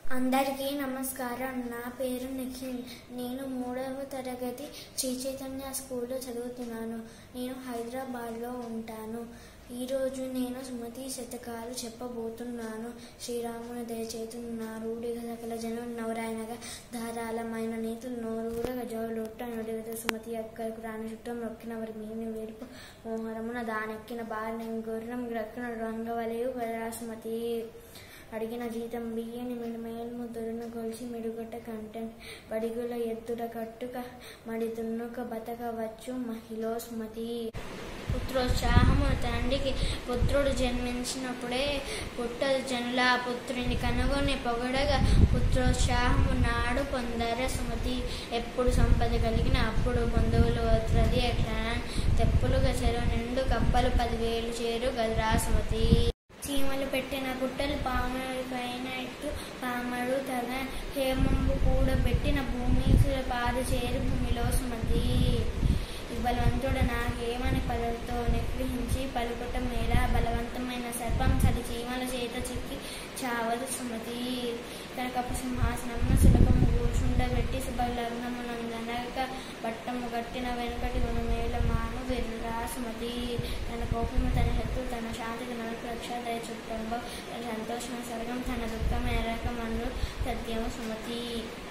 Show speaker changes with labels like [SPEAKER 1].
[SPEAKER 1] అందరికీ నమస్కారం నా పేరు నిఖిల్ నేను మూడవ తరగతి శ్రీ చైతన్య స్కూల్లో చదువుతున్నాను నేను హైదరాబాద్లో ఉంటాను ఈరోజు నేను సుమతి శతకాలు చెప్పబోతున్నాను శ్రీరాముని దయచేతున్నారు సకల జనం నవరాయనగా ధారాళమైన నీతులు నోరూర గజోలుట్ట నుడిగత సుమతి అక్కలకు రాని చుట్టం నొక్కిన వారి మీని వేడుపు మోహరమున దానెక్కిన బారిన గుర్రం గ్రక్కున రంగవలయు గదరా సుమతి అడిగిన జీతం బియ్యని మిడిమేలు ముద్దురును కొలిచి మిడుగొట్ట కంటెంట్ బడిగుల ఎత్తుడ కట్టుక మడి దున్నుక బతకవచ్చు మహిళ సుమతి పుత్రోత్సాహము తండ్రికి పుత్రుడు జన్మించినప్పుడే పుట్టదు జనుల పుత్రుని కనుగొని పొగడగా పుత్రోత్సాహము నాడు పొందర సుమతి ఎప్పుడు సంపద కలిగిన అప్పుడు బంధువులు వత్రది ఎట్లా తెప్పులుగా చెరువు నిండు కప్పలు పదివేలు చేరు గదరా సుమతి చీమలు పెట్టిన గుట్టలు పాముల పైన ఎత్తు పామడు తగ హేమంబు కూడబెట్టిన భూమి పారు చేరు భూమిలో సుమతి బలవంతుడు నాకేమని పలుతో నిగ్రహించి పలుకుట మేర బలవంతమైన సర్పం సరి చీమల చేత చిక్కి చావదు సుమతి కనకపు సింహాసనమున సులభము కూర్చుండబెట్టి శుభలగ్నమునందనక పట్టము గట్టిన వెనుకటి గుణమేల మాను వెర్రా సుమతి తన కోపము తన హెత్తు తన శాంతి తన రక్ష దయ చుట్టంబో తన సంతోషం స్వర్గం తన దుఃఖం ఎరక మన్ను సత్యము సుమతి